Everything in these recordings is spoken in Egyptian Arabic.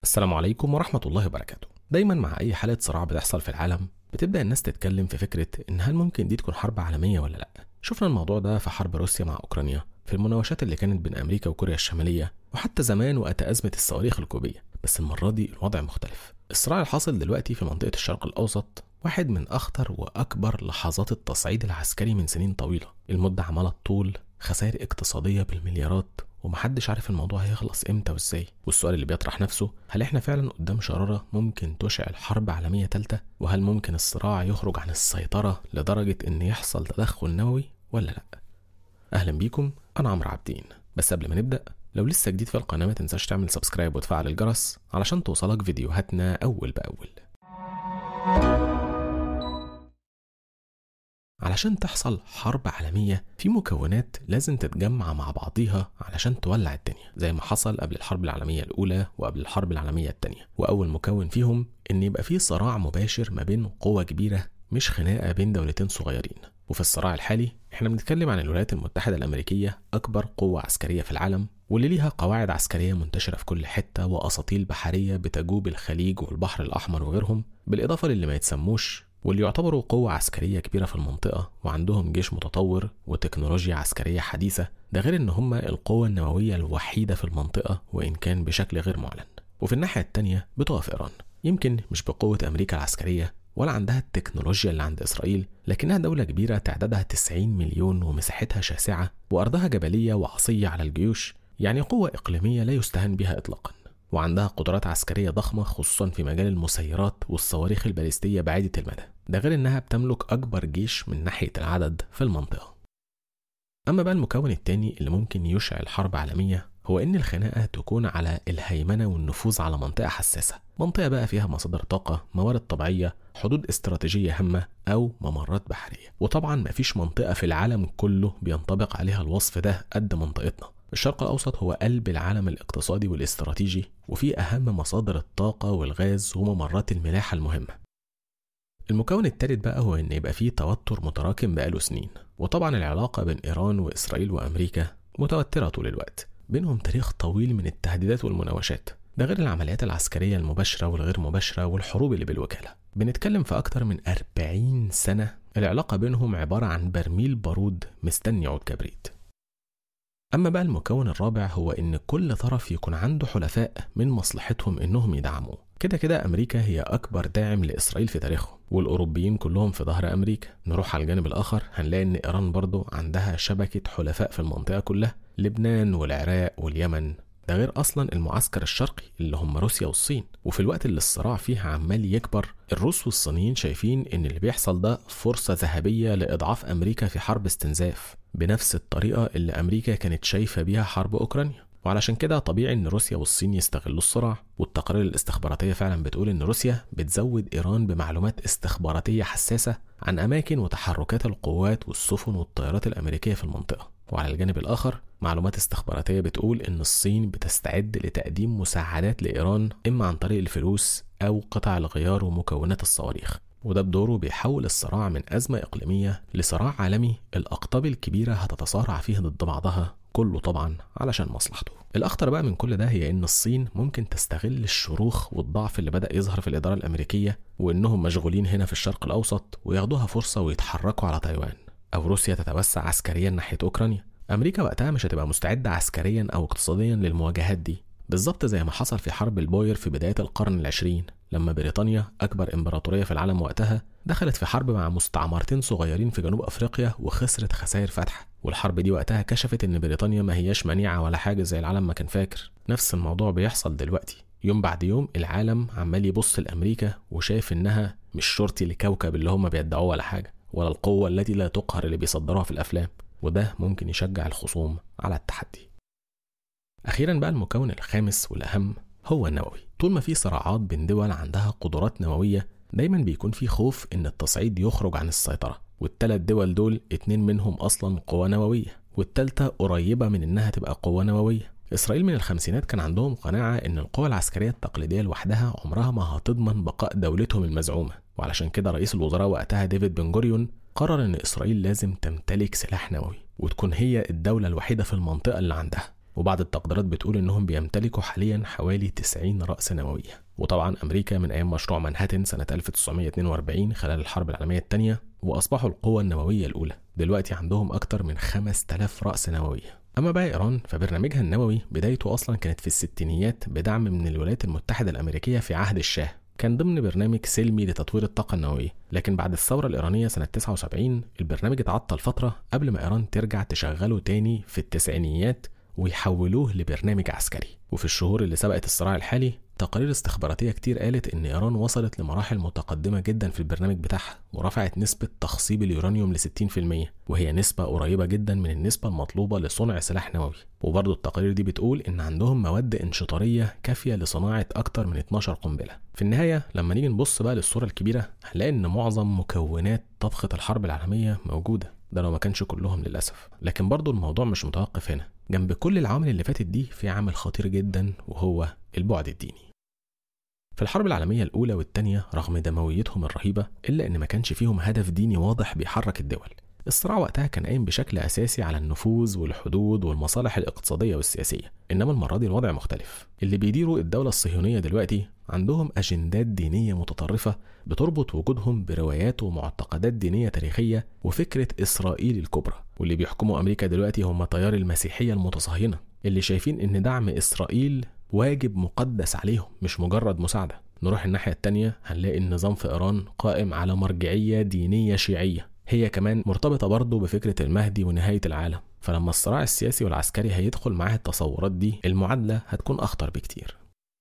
السلام عليكم ورحمة الله وبركاته دايما مع أي حالة صراع بتحصل في العالم بتبدأ الناس تتكلم في فكرة إن هل ممكن دي تكون حرب عالمية ولا لأ شفنا الموضوع ده في حرب روسيا مع أوكرانيا في المناوشات اللي كانت بين أمريكا وكوريا الشمالية وحتى زمان وقت أزمة الصواريخ الكوبية بس المرة دي الوضع مختلف الصراع الحاصل دلوقتي في منطقة الشرق الأوسط واحد من أخطر وأكبر لحظات التصعيد العسكري من سنين طويلة المدة عمالة طول خسائر اقتصادية بالمليارات ومحدش عارف الموضوع هيخلص امتى وازاي والسؤال اللي بيطرح نفسه هل احنا فعلا قدام شرارة ممكن تشعل حرب عالمية تالتة وهل ممكن الصراع يخرج عن السيطرة لدرجة ان يحصل تدخل نووي ولا لا اهلا بيكم انا عمرو عابدين بس قبل ما نبدأ لو لسه جديد في القناة ما تنساش تعمل سبسكرايب وتفعل الجرس علشان توصلك فيديوهاتنا أول بأول علشان تحصل حرب عالمية في مكونات لازم تتجمع مع بعضيها علشان تولع الدنيا زي ما حصل قبل الحرب العالمية الأولى وقبل الحرب العالمية التانية وأول مكون فيهم إن يبقى في صراع مباشر ما بين قوة كبيرة مش خناقة بين دولتين صغيرين وفي الصراع الحالي احنا بنتكلم عن الولايات المتحدة الأمريكية أكبر قوة عسكرية في العالم واللي ليها قواعد عسكرية منتشرة في كل حتة وأساطيل بحرية بتجوب الخليج والبحر الأحمر وغيرهم بالإضافة للي ما يتسموش واللي يعتبروا قوة عسكرية كبيرة في المنطقة وعندهم جيش متطور وتكنولوجيا عسكرية حديثة ده غير إن هم القوة النووية الوحيدة في المنطقة وإن كان بشكل غير معلن وفي الناحية التانية بتقف إيران يمكن مش بقوة أمريكا العسكرية ولا عندها التكنولوجيا اللي عند إسرائيل لكنها دولة كبيرة تعدادها 90 مليون ومساحتها شاسعة وأرضها جبلية وعصية على الجيوش يعني قوة إقليمية لا يستهان بها إطلاقا وعندها قدرات عسكرية ضخمة خصوصا في مجال المسيرات والصواريخ الباليستية بعيدة المدى ده غير إنها بتملك أكبر جيش من ناحية العدد في المنطقة أما بقى المكون التاني اللي ممكن يشعل حرب عالمية هو إن الخناقة تكون على الهيمنة والنفوذ على منطقة حساسة منطقة بقى فيها مصادر طاقة موارد طبيعية حدود استراتيجية هامة أو ممرات بحرية وطبعا مفيش منطقة في العالم كله بينطبق عليها الوصف ده قد منطقتنا الشرق الأوسط هو قلب العالم الاقتصادي والاستراتيجي وفيه أهم مصادر الطاقة والغاز وممرات الملاحة المهمة المكون الثالث بقى هو إن يبقى فيه توتر متراكم بقاله سنين وطبعا العلاقة بين إيران وإسرائيل وأمريكا متوترة طول الوقت بينهم تاريخ طويل من التهديدات والمناوشات ده غير العمليات العسكرية المباشرة والغير مباشرة والحروب اللي بالوكالة بنتكلم في أكتر من 40 سنة العلاقة بينهم عبارة عن برميل بارود مستني عود كبريت أما بقى المكون الرابع هو إن كل طرف يكون عنده حلفاء من مصلحتهم إنهم يدعموه كده كده أمريكا هي أكبر داعم لإسرائيل في تاريخهم والأوروبيين كلهم في ظهر أمريكا نروح على الجانب الآخر هنلاقي إن إيران برضو عندها شبكة حلفاء في المنطقة كلها لبنان والعراق واليمن ده غير اصلا المعسكر الشرقي اللي هم روسيا والصين وفي الوقت اللي الصراع فيه عمال يكبر الروس والصينيين شايفين ان اللي بيحصل ده فرصه ذهبيه لاضعاف امريكا في حرب استنزاف بنفس الطريقه اللي امريكا كانت شايفه بيها حرب اوكرانيا وعلشان كده طبيعي ان روسيا والصين يستغلوا الصراع والتقارير الاستخباراتيه فعلا بتقول ان روسيا بتزود ايران بمعلومات استخباراتيه حساسه عن اماكن وتحركات القوات والسفن والطيارات الامريكيه في المنطقه وعلى الجانب الآخر معلومات استخباراتية بتقول إن الصين بتستعد لتقديم مساعدات لإيران إما عن طريق الفلوس أو قطع الغيار ومكونات الصواريخ وده بدوره بيحول الصراع من أزمة إقليمية لصراع عالمي الأقطاب الكبيرة هتتصارع فيه ضد بعضها كله طبعا علشان مصلحته الأخطر بقى من كل ده هي إن الصين ممكن تستغل الشروخ والضعف اللي بدأ يظهر في الإدارة الأمريكية وإنهم مشغولين هنا في الشرق الأوسط وياخدوها فرصة ويتحركوا على تايوان أو روسيا تتوسع عسكريا ناحية أوكرانيا أمريكا وقتها مش هتبقى مستعدة عسكريا أو اقتصاديا للمواجهات دي بالظبط زي ما حصل في حرب البوير في بداية القرن العشرين لما بريطانيا أكبر إمبراطورية في العالم وقتها دخلت في حرب مع مستعمرتين صغيرين في جنوب أفريقيا وخسرت خسائر فاتحة والحرب دي وقتها كشفت إن بريطانيا ما هياش منيعة ولا حاجة زي العالم ما كان فاكر نفس الموضوع بيحصل دلوقتي يوم بعد يوم العالم عمال يبص لأمريكا وشايف إنها مش شرطي لكوكب اللي هم بيدعوه ولا حاجة ولا القوة التي لا تقهر اللي بيصدروها في الأفلام وده ممكن يشجع الخصوم على التحدي أخيرا بقى المكون الخامس والأهم هو النووي طول ما في صراعات بين دول عندها قدرات نووية دايما بيكون في خوف إن التصعيد يخرج عن السيطرة والتلات دول دول اتنين منهم أصلا قوة نووية والتالتة قريبة من إنها تبقى قوة نووية إسرائيل من الخمسينات كان عندهم قناعة إن القوى العسكرية التقليدية لوحدها عمرها ما هتضمن بقاء دولتهم المزعومة وعلشان كده رئيس الوزراء وقتها ديفيد بن جوريون قرر إن إسرائيل لازم تمتلك سلاح نووي وتكون هي الدولة الوحيدة في المنطقة اللي عندها وبعض التقديرات بتقول إنهم بيمتلكوا حاليا حوالي 90 رأس نووية وطبعا أمريكا من أيام مشروع مانهاتن سنة 1942 خلال الحرب العالمية الثانية وأصبحوا القوة النووية الأولى دلوقتي عندهم أكتر من 5000 رأس نووية أما بقى إيران فبرنامجها النووي بدايته أصلا كانت في الستينيات بدعم من الولايات المتحدة الأمريكية في عهد الشاه كان ضمن برنامج سلمي لتطوير الطاقة النووية لكن بعد الثورة الإيرانية سنة 79 البرنامج اتعطل فترة قبل ما إيران ترجع تشغله تاني في التسعينيات ويحولوه لبرنامج عسكري وفي الشهور اللي سبقت الصراع الحالي تقارير استخباراتية كتير قالت إن إيران وصلت لمراحل متقدمة جدا في البرنامج بتاعها ورفعت نسبة تخصيب اليورانيوم ل 60% وهي نسبة قريبة جدا من النسبة المطلوبة لصنع سلاح نووي وبرضه التقارير دي بتقول إن عندهم مواد انشطارية كافية لصناعة أكتر من 12 قنبلة في النهاية لما نيجي نبص بقى للصورة الكبيرة هنلاقي إن معظم مكونات طبخة الحرب العالمية موجودة ده لو ما كانش كلهم للأسف لكن برضه الموضوع مش متوقف هنا جنب كل العوامل اللي فاتت دي في عامل خطير جدا وهو البعد الديني في الحرب العالمية الأولى والثانية رغم دمويتهم الرهيبة إلا إن ما كانش فيهم هدف ديني واضح بيحرك الدول الصراع وقتها كان قايم بشكل أساسي على النفوذ والحدود والمصالح الاقتصادية والسياسية إنما المرة دي الوضع مختلف اللي بيديروا الدولة الصهيونية دلوقتي عندهم أجندات دينية متطرفة بتربط وجودهم بروايات ومعتقدات دينية تاريخية وفكرة إسرائيل الكبرى واللي بيحكموا أمريكا دلوقتي هم تيار المسيحية المتصهينة اللي شايفين إن دعم إسرائيل واجب مقدس عليهم مش مجرد مساعدة نروح الناحية التانية هنلاقي النظام في إيران قائم على مرجعية دينية شيعية هي كمان مرتبطة برضه بفكرة المهدي ونهاية العالم فلما الصراع السياسي والعسكري هيدخل معاه التصورات دي المعادلة هتكون أخطر بكتير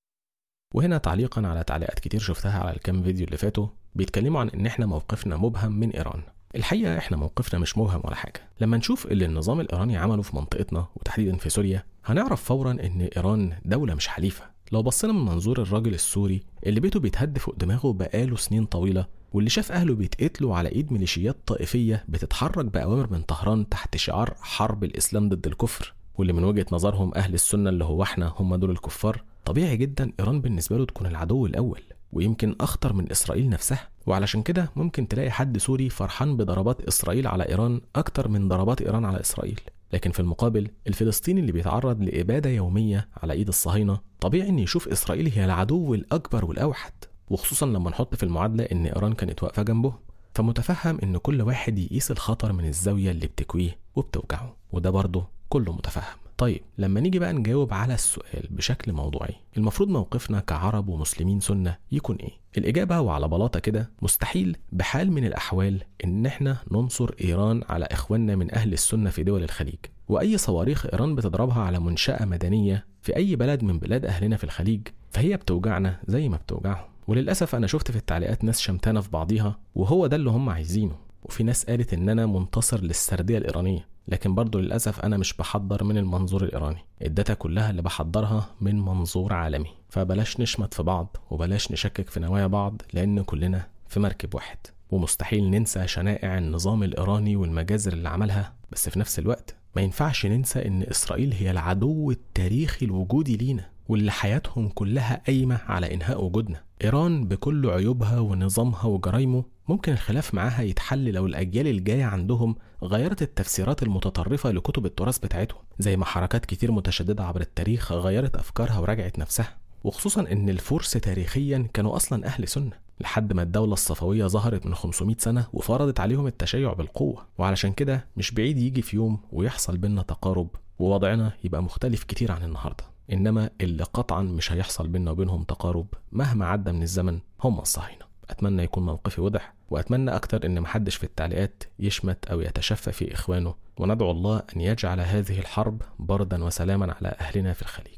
وهنا تعليقا على تعليقات كتير شفتها على الكام فيديو اللي فاتوا بيتكلموا عن ان احنا موقفنا مبهم من ايران الحقيقة احنا موقفنا مش مبهم ولا حاجة لما نشوف اللي النظام الايراني عمله في منطقتنا وتحديدا في سوريا هنعرف فورا ان ايران دولة مش حليفة لو بصينا من منظور الراجل السوري اللي بيته بيتهد فوق دماغه بقاله سنين طويلة واللي شاف أهله بيتقتلوا على إيد ميليشيات طائفية بتتحرك بأوامر من طهران تحت شعار حرب الإسلام ضد الكفر واللي من وجهة نظرهم أهل السنة اللي هو إحنا هم دول الكفار طبيعي جدا إيران بالنسبة له تكون العدو الأول ويمكن أخطر من إسرائيل نفسها وعلشان كده ممكن تلاقي حد سوري فرحان بضربات إسرائيل على إيران أكتر من ضربات إيران على إسرائيل لكن في المقابل الفلسطيني اللي بيتعرض لإبادة يومية على إيد الصهاينة طبيعي إن يشوف إسرائيل هي العدو الأكبر والأوحد وخصوصا لما نحط في المعادلة إن إيران كانت واقفة جنبه فمتفهم إن كل واحد يقيس الخطر من الزاوية اللي بتكويه وبتوجعه وده برضه كله متفهم طيب لما نيجي بقى نجاوب على السؤال بشكل موضوعي المفروض موقفنا كعرب ومسلمين سنة يكون ايه الإجابة وعلى بلاطة كده مستحيل بحال من الأحوال إن احنا ننصر إيران على إخواننا من أهل السنة في دول الخليج وأي صواريخ إيران بتضربها على منشأة مدنية في أي بلد من بلاد أهلنا في الخليج فهي بتوجعنا زي ما بتوجعهم وللأسف أنا شفت في التعليقات ناس شمتانة في بعضيها وهو ده اللي هم عايزينه وفي ناس قالت إن أنا منتصر للسردية الإيرانية لكن برضه للأسف أنا مش بحضر من المنظور الإيراني الداتا كلها اللي بحضرها من منظور عالمي فبلاش نشمت في بعض وبلاش نشكك في نوايا بعض لأن كلنا في مركب واحد ومستحيل ننسى شنائع النظام الإيراني والمجازر اللي عملها بس في نفس الوقت ما ينفعش ننسى إن إسرائيل هي العدو التاريخي الوجودي لينا واللي حياتهم كلها قايمة على إنهاء وجودنا إيران بكل عيوبها ونظامها وجرايمه ممكن الخلاف معاها يتحل لو الأجيال الجاية عندهم غيرت التفسيرات المتطرفة لكتب التراث بتاعتهم زي ما حركات كتير متشددة عبر التاريخ غيرت أفكارها وراجعت نفسها وخصوصا إن الفرس تاريخيا كانوا أصلا أهل سنة لحد ما الدولة الصفوية ظهرت من 500 سنة وفرضت عليهم التشيع بالقوة وعلشان كده مش بعيد يجي في يوم ويحصل بينا تقارب ووضعنا يبقى مختلف كتير عن النهارده انما اللي قطعا مش هيحصل بيننا وبينهم تقارب مهما عدى من الزمن هم الصهاينه اتمنى يكون موقفي واضح واتمنى اكتر ان محدش في التعليقات يشمت او يتشفى في اخوانه وندعو الله ان يجعل هذه الحرب بردا وسلاما على اهلنا في الخليج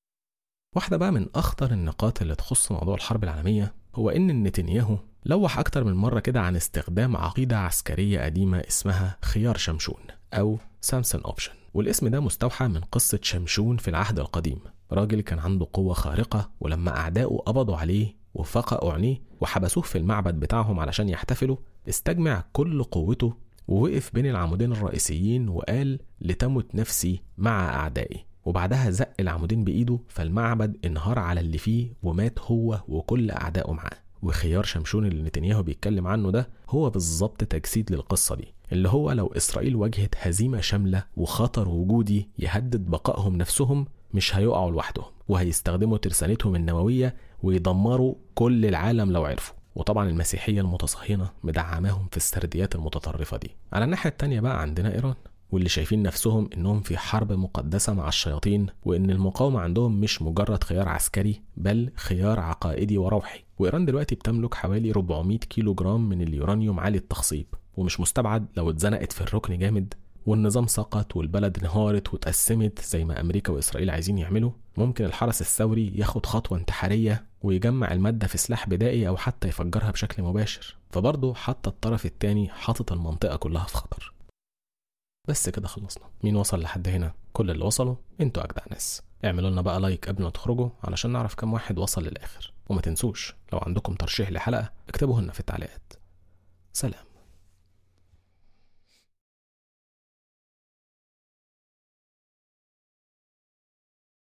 واحده بقى من اخطر النقاط اللي تخص موضوع الحرب العالميه هو ان نتنياهو لوح اكتر من مره كده عن استخدام عقيده عسكريه قديمه اسمها خيار شمشون او سامسون اوبشن والاسم ده مستوحى من قصة شمشون في العهد القديم راجل كان عنده قوة خارقة ولما أعدائه قبضوا عليه وفقأوا عينيه وحبسوه في المعبد بتاعهم علشان يحتفلوا استجمع كل قوته ووقف بين العمودين الرئيسيين وقال لتمت نفسي مع أعدائي وبعدها زق العمودين بإيده فالمعبد انهار على اللي فيه ومات هو وكل أعدائه معاه وخيار شمشون اللي نتنياهو بيتكلم عنه ده هو بالظبط تجسيد للقصة دي اللي هو لو إسرائيل واجهت هزيمة شاملة وخطر وجودي يهدد بقائهم نفسهم مش هيقعوا لوحدهم وهيستخدموا ترسانتهم النووية ويدمروا كل العالم لو عرفوا وطبعا المسيحية المتصهينة مدعماهم في السرديات المتطرفة دي على الناحية التانية بقى عندنا إيران واللي شايفين نفسهم انهم في حرب مقدسة مع الشياطين وان المقاومة عندهم مش مجرد خيار عسكري بل خيار عقائدي وروحي وايران دلوقتي بتملك حوالي 400 كيلو جرام من اليورانيوم عالي التخصيب ومش مستبعد لو اتزنقت في الركن جامد والنظام سقط والبلد انهارت واتقسمت زي ما امريكا واسرائيل عايزين يعملوا ممكن الحرس الثوري ياخد خطوه انتحاريه ويجمع الماده في سلاح بدائي او حتى يفجرها بشكل مباشر فبرضه حتى الطرف التاني حاطط المنطقه كلها في خطر بس كده خلصنا مين وصل لحد هنا كل اللي وصلوا انتوا اجدع ناس اعملوا لنا بقى لايك قبل ما تخرجوا علشان نعرف كم واحد وصل للاخر وما تنسوش لو عندكم ترشيح لحلقه اكتبوه لنا في التعليقات سلام